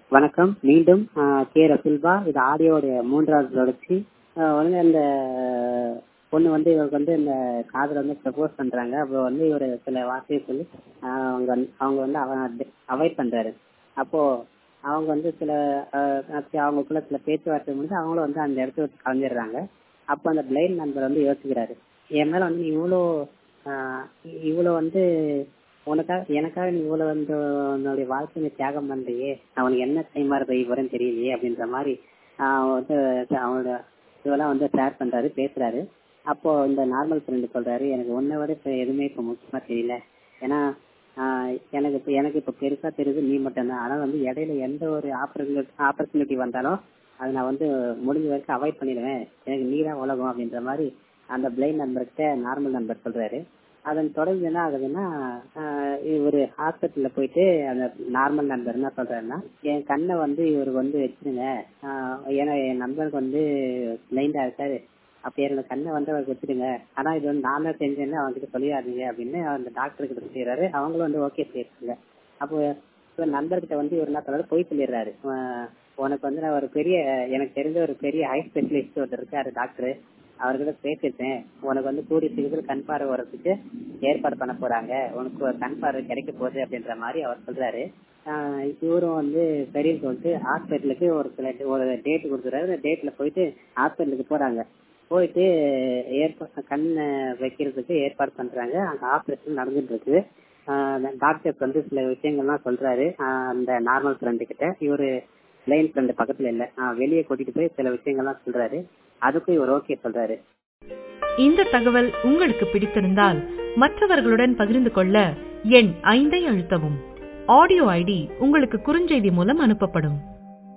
வணக்கம் மீண்டும் கே ரசில்வா இது ஆடியோடைய மூன்றாவது தொடர்ச்சி ஆஹ் வந்து அந்த பொண்ணு வந்து இவருக்கு வந்து இந்த காதல வந்து ப்ரப்போஸ் பண்றாங்க அப்போ வந்து இவர் சில வார்த்தையை சொல்லி ஆஹ் அவங்க வந்து- அவங்க வந்து அவாய்ட் பண்றாரு அப்போ அவங்க வந்து சில ஆஹ் அப்படி அவங்களுக்குள்ள சில பேச்சுவார்த்தை முடிஞ்சு அவங்களும் வந்து அந்த இடத்த விட்டு கலைஞ்சிடுறாங்க அப்போ அந்த பிளைண்ட் நண்பர் வந்து யோசிக்கிறாரு என் மேல வந்து நீ இவ்வளோ ஆஹ் இவ்வளோ வந்து உனக்காக எனக்காக நீ இவ்வளவு வந்து உன்னுடைய வாழ்க்கை நீ தியாகம் பண்றியே அவனுக்கு என்ன கைமாறு போய் வரேன்னு தெரியலையே அப்படின்ற மாதிரி ஆஹ் வந்து அவனோட இதெல்லாம் வந்து ஷேர் பண்றாரு பேசுறாரு அப்போ இந்த நார்மல் ஃப்ரெண்டு சொல்றாரு எனக்கு உன்னை விட இப்ப எதுவுமே இப்ப முக்கியமா தெரியல ஏன்னா ஆஹ் எனக்கு இப்ப எனக்கு இப்ப பெருசா தெரியுது நீ மட்டும்தான் ஆனா வந்து இடையில எந்த ஒரு ஆப்பர்ச்சுனிட்டி வந்தாலும் அதை நான் வந்து முடிஞ்ச வரைக்கும் அவாய்ட் பண்ணிடுவேன் எனக்கு நீ தான் உலகம் அப்படின்ற மாதிரி அந்த பிளைண்ட் நண்பர்கிட்ட நார்மல் நண்பர் சொல்றாரு அதன் தொடர்ந்து என்ன ஆகுதுன்னா ஆஹ் இவரு ஹாஸ்பிட்டல்ல போயிட்டு அந்த நார்மல் நண்பர் என்ன சொல்றாருன்னா என் கண்ணை வந்து இவருக்கு வந்து வச்சிருங்க ஆஹ் ஏன்னா என் நண்பருக்கு வந்து பிளைண்டா இருக்காரு அப்ப என்னோட கண்ணை வந்து அவருக்கு வச்சிருங்க ஆனா இது வந்து நான் தான் செஞ்சேன்னு அவங்ககிட்ட சொல்லிடாதீங்க அப்படின்னு அந்த டாக்டர் கிட்ட சொல்லிடுறாரு அவங்களும் வந்து ஓகே சொல்லியிருக்காங்க அப்போ இவர் நண்பர்கிட்ட வந்து இவர் என்ன சொல்றாரு போய் சொல்லிடுறாரு ஆஹ் உனக்கு வந்து நான் ஒரு பெரிய எனக்கு தெரிஞ்ச ஒரு பெரிய ஐ ஸ்பெஷலிஸ்ட் ஒருத்தர் இருக்காரு டாக்டர் அவர்கிட்ட பேசிட்டேன் உனக்கு வந்து கூடிய சீக்கிரத்தில் கண் பார்வை வர்றதுக்கு ஏற்பாடு பண்ண போறாங்க உனக்கு ஒரு கண் பார்வை கிடைக்க போகுது அப்படின்ற மாதிரி அவர் சொல்றாரு ஆஹ் இவரும் வந்து சரின்னு சொல்லிட்டு ஹாஸ்பிட்டலுக்கு ஒரு சில ஒரு டேட் கொடுத்துறாரு அந்த டேட்ல போயிட்டு ஹாஸ்பிட்டலுக்கு போறாங்க போயிட்டு ஏற்பா கண் வைக்கிறதுக்கு ஏற்பாடு பண்றாங்க அங்க ஆபரேஷன் நடந்துட்டு இருக்கு டாக்டருக்கு வந்து சில விஷயங்கள்லாம் சொல்றாரு ஆஹ் அந்த நார்மல் ஃப்ரெண்டு கிட்ட இவரு லைன் ஃப்ரெண்டு பக்கத்துல இல்ல ஆஹ் வெளியே கூட்டிட்டு போய் சில விஷயங்கள்லாம் சொல்றாரு அதுக்கும் இவர் ஓகே சொல்றாரு இந்த தகவல் உங்களுக்கு பிடித்திருந்தால் மற்றவர்களுடன் பகிர்ந்து கொள்ள எண் ஐந்தை அழுத்தவும் ஆடியோ ஐடி உங்களுக்கு குறுஞ்செய்தி மூலம் அனுப்பப்படும்